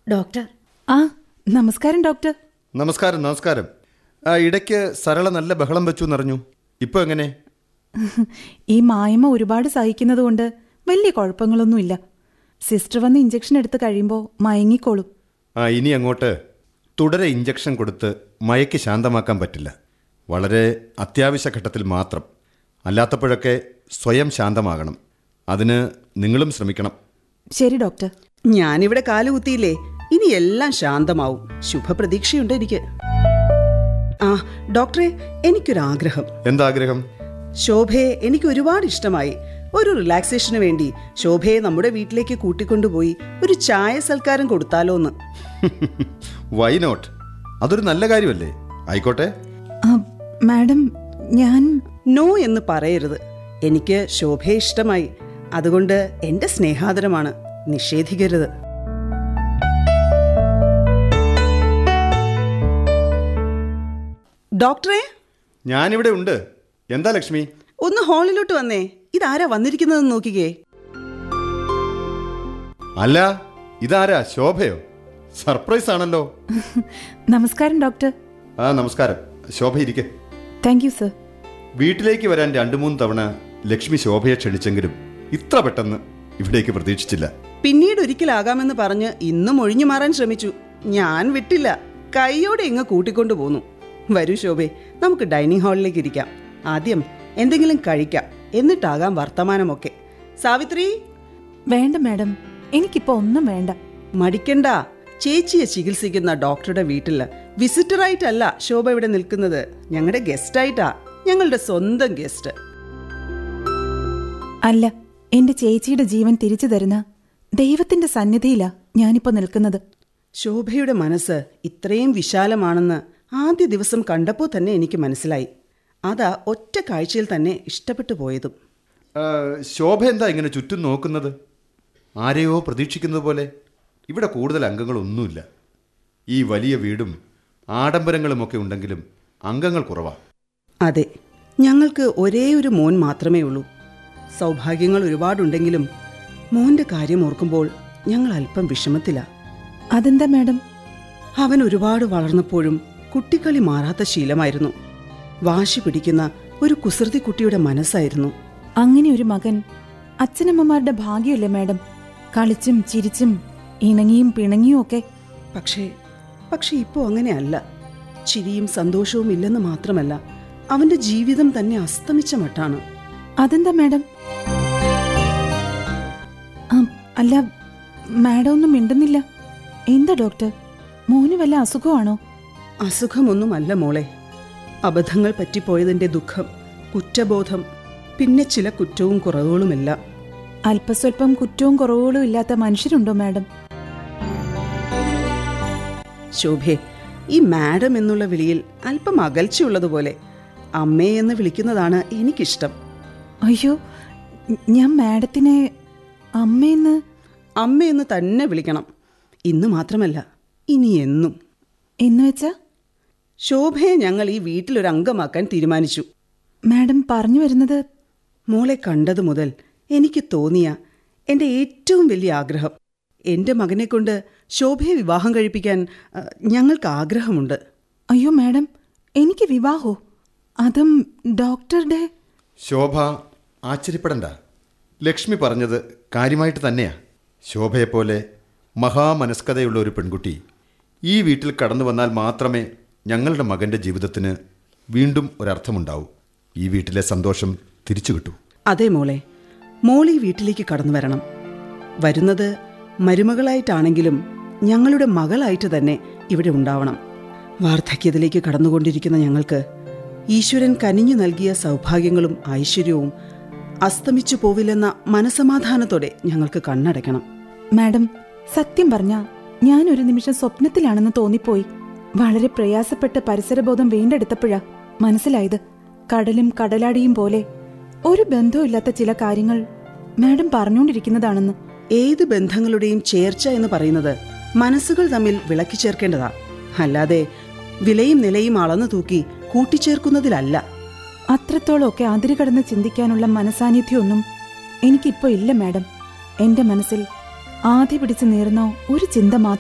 doctor ആ നമസ്കാരം doctor നമസ്കാരം നമസ്കാരം ആ ഇടയ്ക്ക് സരള നല്ല ബഹളം വെച്ചു എന്നറിഞ്ഞു ഇപ്പൊ എങ്ങനെ ഈ മായമ്മ ഒരുപാട് സഹിക്കുന്നതുകൊണ്ട് വലിയ കുഴപ്പങ്ങളൊന്നുമില്ല സിസ്റ്റർ വന്ന് ഇഞ്ചക്ഷൻ എടുത്ത് കഴിയുമ്പോൾ മയങ്ങിക്കോളും ആ ഇനി അങ്ങോട്ട് തുടരെ ഇഞ്ചക്ഷൻ കൊടുത്ത് മയക്ക് ശാന്തമാക്കാൻ പറ്റില്ല വളരെ അത്യാവശ്യ ഘട്ടത്തിൽ മാത്രം അല്ലാത്തപ്പോഴൊക്കെ സ്വയം ശാന്തമാകണം അതിന് നിങ്ങളും ശ്രമിക്കണം ശരി ഡോക്ടർ ഞാനിവിടെ കാലുകുത്തിയില്ലേ ഇനി എല്ലാം ശാന്തമാവും ശുഭപ്രതീക്ഷയുണ്ട് എനിക്ക് ആ ഡോക്ടറെ എനിക്കൊരാഗ്രഹം എന്താഗ്രഹം ശോഭയെ എനിക്ക് ഒരുപാട് ഇഷ്ടമായി ഒരു റിലാക്സേഷന് വേണ്ടി ശോഭയെ നമ്മുടെ വീട്ടിലേക്ക് കൂട്ടിക്കൊണ്ടുപോയി ഒരു ചായ സൽക്കാരം കൊടുത്താലോന്ന് വൈ നോട്ട് അതൊരു നല്ല കാര്യമല്ലേ ആയിക്കോട്ടെ ആ, മാഡം ഞാൻ നോ എന്ന് പറയരുത് എനിക്ക് ശോഭയെ ഇഷ്ടമായി അതുകൊണ്ട് എന്റെ സ്നേഹാദരമാണ് നിഷേധിക്കരുത് ഡോക്ടറെ ഞാനിവിടെ ഉണ്ട് എന്താ ലക്ഷ്മി ഒന്ന് ഹാളിലോട്ട് വന്നേ ഇതാരാ വന്നിരിക്കുന്നതെന്ന് നോക്കിക്കേ അല്ല ഇതാരാ ശോഭയോ സർപ്രൈസ് ആണല്ലോ നമസ്കാരം ഡോക്ടർ ആ നമസ്കാരം ശോഭ ഇരിക്കെ താങ്ക് യു സർ വീട്ടിലേക്ക് വരാൻ രണ്ടു മൂന്ന് തവണ ലക്ഷ്മി ശോഭയെ ക്ഷണിച്ചെങ്കിലും ഇത്ര പെട്ടെന്ന് ഇവിടേക്ക് പ്രതീക്ഷിച്ചില്ല പിന്നീട് ഒരിക്കലാകാമെന്ന് പറഞ്ഞ് ഇന്നും ഒഴിഞ്ഞു മാറാൻ ശ്രമിച്ചു ഞാൻ വിട്ടില്ല കൈയോടെ ഇങ്ങ് കൂട്ടിക്കൊണ്ടു പോന്നു വരൂ ശോഭെ നമുക്ക് ഡൈനിങ് ഹാളിലേക്ക് ഇരിക്കാം ആദ്യം എന്തെങ്കിലും കഴിക്കാം എന്നിട്ടാകാം വർത്തമാനമൊക്കെ സാവിത്രി വേണ്ട മാഡം എനിക്കിപ്പോ ഒന്നും വേണ്ട മടിക്കണ്ട ചേച്ചിയെ ചികിത്സിക്കുന്ന ഡോക്ടറുടെ വീട്ടില് വിസിറ്ററായിട്ടല്ല ശോഭ ഇവിടെ നിൽക്കുന്നത് ഞങ്ങളുടെ ഗസ്റ്റായിട്ടാ ഞങ്ങളുടെ സ്വന്തം ഗസ്റ്റ് അല്ല എന്റെ ചേച്ചിയുടെ ജീവൻ തിരിച്ചു തരുന്ന ദൈവത്തിന്റെ സന്നിധിയിലാ ഞാനിപ്പോ നിൽക്കുന്നത് ശോഭയുടെ മനസ്സ് ഇത്രയും വിശാലമാണെന്ന് ആദ്യ ദിവസം കണ്ടപ്പോൾ തന്നെ എനിക്ക് മനസ്സിലായി അതാ ഒറ്റ കാഴ്ചയിൽ തന്നെ ഇഷ്ടപ്പെട്ടു പോയതും ആ, ശോഭ എന്താ ഇങ്ങനെ ചുറ്റും നോക്കുന്നത് ആരെയോ പ്രതീക്ഷിക്കുന്നത് പോലെ ഇവിടെ കൂടുതൽ അംഗങ്ങളൊന്നുമില്ല ഈ വലിയ വീടും ആഡംബരങ്ങളുമൊക്കെ ഉണ്ടെങ്കിലും അംഗങ്ങൾ കുറവാ അതെ ഞങ്ങൾക്ക് ഒരേ ഒരു മോൻ മാത്രമേ ഉള്ളൂ സൗഭാഗ്യങ്ങൾ ഒരുപാടുണ്ടെങ്കിലും മോന്റെ കാര്യം ഓർക്കുമ്പോൾ ഞങ്ങൾ അല്പം വിഷമത്തിലാ അതെന്താ മാഡം അവൻ ഒരുപാട് വളർന്നപ്പോഴും കുട്ടിക്കളി മാറാത്ത ശീലമായിരുന്നു വാശി പിടിക്കുന്ന ഒരു കുസൃതി കുട്ടിയുടെ മനസ്സായിരുന്നു അങ്ങനെ ഒരു മകൻ അച്ഛനമ്മമാരുടെ ഭാഗ്യമല്ലേ മാഡം കളിച്ചും ചിരിച്ചും ഇണങ്ങിയും പിണങ്ങിയും ഒക്കെ പക്ഷേ പക്ഷെ ഇപ്പോൾ അങ്ങനെയല്ല ചിരിയും സന്തോഷവും ഇല്ലെന്ന് മാത്രമല്ല അവന്റെ ജീവിതം തന്നെ അസ്തമിച്ച മട്ടാണ് അതെന്താ മാഡം ആ, അല്ല മാഡം ഒന്നും മിണ്ടുന്നില്ല എന്താ ഡോക്ടർ മോന് വല്ല അസുഖമാണോ അസുഖമൊന്നുമല്ല മോളെ അബദ്ധങ്ങൾ പറ്റിപ്പോയതിന്റെ ദുഃഖം കുറ്റബോധം പിന്നെ ചില കുറ്റവും കുറവുകളുമെല്ലാം അല്പസ്വല്പം കുറ്റവും കുറവുകളും ഇല്ലാത്ത മനുഷ്യരുണ്ടോ മാഡം ശോഭെ ഈ മാഡം എന്നുള്ള വിളിയിൽ അല്പം അകൽച്ചയുള്ളതുപോലെ അമ്മേ എന്ന് വിളിക്കുന്നതാണ് എനിക്കിഷ്ടം അയ്യോ ഞാൻ മാഡത്തിനെ അമ്മയെന്ന് അമ്മയെന്ന് തന്നെ വിളിക്കണം ഇന്ന് മാത്രമല്ല ഇനി എന്നും എന്ന് വെച്ചാ ശോഭയെ ഞങ്ങൾ ഈ വീട്ടിലൊരു അംഗമാക്കാൻ തീരുമാനിച്ചു മാഡം പറഞ്ഞു വരുന്നത് മോളെ കണ്ടതു മുതൽ എനിക്ക് തോന്നിയ എൻ്റെ ഏറ്റവും വലിയ ആഗ്രഹം എൻ്റെ മകനെ കൊണ്ട് ശോഭയെ വിവാഹം കഴിപ്പിക്കാൻ അ, ഞങ്ങൾക്ക് ആഗ്രഹമുണ്ട് അയ്യോ മാഡം എനിക്ക് വിവാഹോ അതും ഡോക്ടറുടെ ശോഭ ആശ്ചര്യപ്പെടണ്ട ലക്ഷ്മി പറഞ്ഞത് കാര്യമായിട്ട് തന്നെയാ ശോഭയെപ്പോലെ മഹാമനസ്കതയുള്ള ഒരു പെൺകുട്ടി ഈ വീട്ടിൽ കടന്നു വന്നാൽ മാത്രമേ ഞങ്ങളുടെ മകന്റെ ജീവിതത്തിന് വീണ്ടും ഒരർത്ഥമുണ്ടാവൂ ഈ വീട്ടിലെ സന്തോഷം തിരിച്ചു കിട്ടൂ അതെ മോളെ മോൾ ഈ വീട്ടിലേക്ക് കടന്നു വരണം വരുന്നത് മരുമകളായിട്ടാണെങ്കിലും ഞങ്ങളുടെ മകളായിട്ട് തന്നെ ഇവിടെ ഉണ്ടാവണം വാർദ്ധക്യത്തിലേക്ക് കടന്നുകൊണ്ടിരിക്കുന്ന ഞങ്ങൾക്ക് ഈശ്വരൻ കനിഞ്ഞു നൽകിയ സൗഭാഗ്യങ്ങളും ഐശ്വര്യവും അസ്തമിച്ചു പോവില്ലെന്ന മനസമാധാനത്തോടെ ഞങ്ങൾക്ക് കണ്ണടയ്ക്കണം മാഡം സത്യം പറഞ്ഞ ഞാൻ ഒരു നിമിഷം സ്വപ്നത്തിലാണെന്ന് തോന്നിപ്പോയി വളരെ പ്രയാസപ്പെട്ട് പരിസരബോധം വീണ്ടെടുത്തപ്പോഴാ മനസ്സിലായത് കടലും കടലാടിയും പോലെ ഒരു ബന്ധവുമില്ലാത്ത ചില കാര്യങ്ങൾ മാഡം പറഞ്ഞുകൊണ്ടിരിക്കുന്നതാണെന്ന് ഏത് ബന്ധങ്ങളുടെയും ചേർച്ച എന്ന് പറയുന്നത് മനസ്സുകൾ തമ്മിൽ വിളക്കി ചേർക്കേണ്ടതാ അല്ലാതെ വിലയും നിലയും അളന്നു തൂക്കി കൂട്ടിച്ചേർക്കുന്നതിലല്ല അത്രത്തോളമൊക്കെ അതിരുകടന്ന് ചിന്തിക്കാനുള്ള മനസാന്നിധ്യമൊന്നും എനിക്കിപ്പോ ഇല്ല മാഡം എന്റെ മനസ്സിൽ ആദ്യ പിടിച്ച് നേർന്ന ഒരു ചിന്ത മാത്രം